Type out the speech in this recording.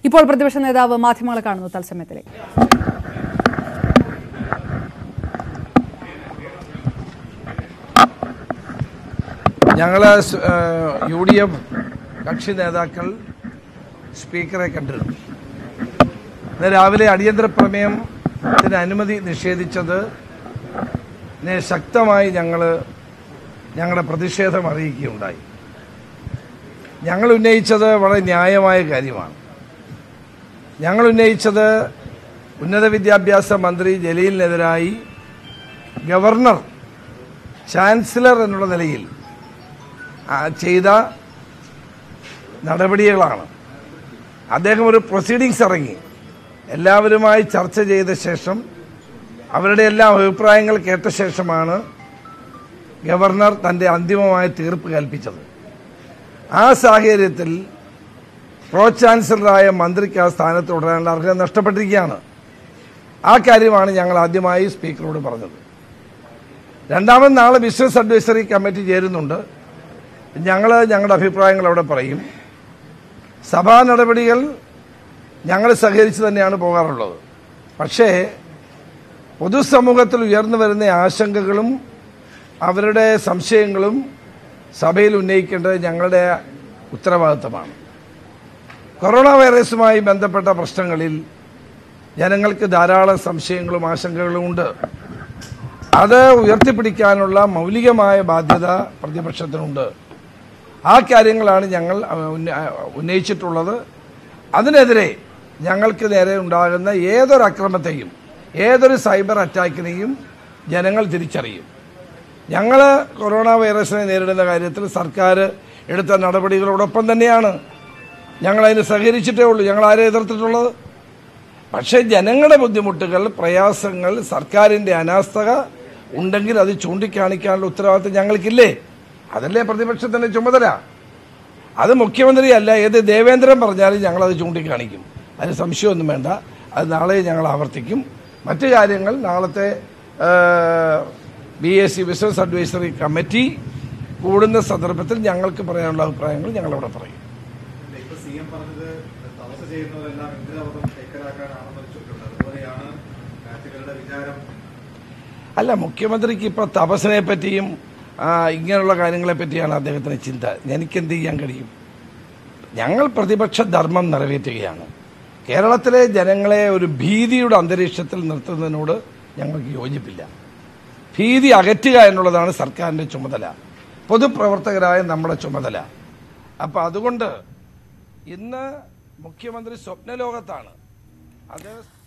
ഇപ്പോൾ പ്രതിപക്ഷ നേതാവ് മാധ്യമങ്ങളെ കാണുന്നു തത്സമയത്തിലേക്ക് ഞങ്ങൾ യു ഡി എഫ് കക്ഷി നേതാക്കൾ സ്പീക്കറെ കണ്ടിരുന്നു ഇന്ന് രാവിലെ അടിയന്തര പ്രമേയത്തിന് അനുമതി നിഷേധിച്ചത് നെ ശക്തമായി ഞങ്ങൾ ഞങ്ങളുടെ പ്രതിഷേധം അറിയിക്കുകയുണ്ടായി ഞങ്ങൾ ഉന്നയിച്ചത് വളരെ ന്യായമായ കാര്യമാണ് ഞങ്ങൾ ഉന്നയിച്ചത് ഉന്നത വിദ്യാഭ്യാസ മന്ത്രി ജലീലിനെതിരായി ഗവർണർ ചാൻസലർ എന്നുള്ള നിലയിൽ ആ, ചെയ്ത നടപടികളാണ് അദ്ദേഹം ഒരു പ്രൊസീഡിങ്സ് ഇറങ്ങി എല്ലാവരുമായി ചർച്ച ചെയ്ത ശേഷം അവരുടെ എല്ലാ അഭിപ്രായങ്ങൾ കേട്ട ശേഷമാണ് ഗവർണർ തൻ്റെ അന്തിമമായ തീർപ്പ് കൽപ്പിച്ചത് ആ സാഹചര്യത്തിൽ പ്രോ ചാൻസലറായ മന്ത്രിക്ക് ആ സ്ഥാനത്ത് തുടരാനുള്ള അർഹത നഷ്ടപ്പെട്ടിരിക്കുകയാണ് ആ കാര്യമാണ് ഞങ്ങൾ ആദ്യമായി സ്പീക്കറോട് പറഞ്ഞത് രണ്ടാമത് നാളെ ബിസിനസ് അഡ്വൈസറി കമ്മിറ്റി ചേരുന്നുണ്ട് ഞങ്ങൾ ഞങ്ങളുടെ അഭിപ്രായങ്ങൾ അവിടെ പറയും സഭാ നടപടികൾ ഞങ്ങൾ സഹകരിച്ച് തന്നെയാണ് പോകാറുള്ളത് പക്ഷേ പൊതുസമൂഹത്തിൽ ഉയർന്നു വരുന്ന ആശങ്കകളും അവരുടെ സംശയങ്ങളും സഭയിൽ ഉന്നയിക്കേണ്ടത് ഞങ്ങളുടെ ഉത്തരവാദിത്തമാണ് കൊറോണ വൈറസുമായി ബന്ധപ്പെട്ട പ്രശ്നങ്ങളിൽ ജനങ്ങൾക്ക് ധാരാളം സംശയങ്ങളും ആശങ്കകളും ഉണ്ട് അത് ഉയർത്തിപ്പിടിക്കാനുള്ള മൗലികമായ ബാധ്യത പ്രതിപക്ഷത്തിനുണ്ട് ആ കാര്യങ്ങളാണ് ഞങ്ങൾ അഹ്, ഉന്ന- അഹ്, ഉന്നയിച്ചിട്ടുള്ളത് അതിനെതിരെ ഞങ്ങൾക്ക് നേരെ ഉണ്ടാകുന്ന ഏതൊരു അക്രമത്തെയും ഏതൊരു സൈബർ അറ്റാക്കിനെയും ജനങ്ങൾ തിരിച്ചറിയും ഞങ്ങൾ കൊറോണ വൈറസിനെ നേരിടുന്ന കാര്യത്തിൽ സർക്കാർ എടുത്ത നടപടികളോടൊപ്പം തന്നെയാണ് ഞങ്ങൾ അതിന് സഹകരിച്ചിട്ടേ ഉള്ളൂ ഞങ്ങൾ ആരെ എതിർത്തിട്ടുള്ളത് പക്ഷേ ജനങ്ങളുടെ ബുദ്ധിമുട്ടുകൾ പ്രയാസങ്ങൾ സർക്കാരിൻ്റെ അനാസ്ഥക ഉണ്ടെങ്കിൽ അത് ചൂണ്ടിക്കാണിക്കാനുള്ള ഉത്തരവാദിത്വം ഞങ്ങൾക്കില്ലേ അതല്ലേ പ്രതിപക്ഷത്തിൻ്റെ ചുമതല അത് മുഖ്യമന്ത്രിയല്ല ഏത് ദേവേന്ദ്രൻ പറഞ്ഞാലും ഞങ്ങളത് ചൂണ്ടിക്കാണിക്കും അതിന് സംശയമൊന്നും വേണ്ട അത് നാളെ ഞങ്ങൾ ആവർത്തിക്കും മറ്റു കാര്യങ്ങൾ നാളത്തെ B S C business advisory committee കൂടുന്ന സന്ദർഭത്തിൽ ഞങ്ങൾക്ക് പറയാനുള്ള അഭിപ്രായങ്ങൾ ഞങ്ങളവിടെ പറയും ഇപ്പൊ സി എം പറഞ്ഞത് തപസ് ചെയ്യുന്നവരെല്ലാം ഇന്ദിരാവതം കൈക്കലാക്കാനാണെന്ന് വെച്ചിട്ടുണ്ട് അതുപോലെയാണ് ചിലരുടെ വിചാരം അല്ല മുഖ്യമന്ത്രിക്ക് ഇപ്പോൾ തപസ്സിനെ പറ്റിയും ആ, ഇങ്ങനെയുള്ള കാര്യങ്ങളെ പറ്റിയാണ് അദ്ദേഹത്തിന് ചിന്ത എനിക്ക് എന്ത് ചെയ്യാൻ കഴിയും ഞങ്ങൾ പ്രതിപക്ഷ ധർമ്മം നിറവേറ്റുകയാണ് കേരളത്തിലെ ജനങ്ങളെ ഒരു ഭീതിയുടെ അന്തരീക്ഷത്തിൽ നിർത്തുന്നതിനോട് ഞങ്ങൾക്ക് യോജിപ്പില്ല ഭീതി അകറ്റുക എന്നുള്ളതാണ് സർക്കാരിൻ്റെ ചുമതല പൊതുപ്രവർത്തകരായ നമ്മുടെ ചുമതല അപ്പം അതുകൊണ്ട് ഇന്ന് മുഖ്യമന്ത്രി സ്വപ്നലോകത്താണ് അത്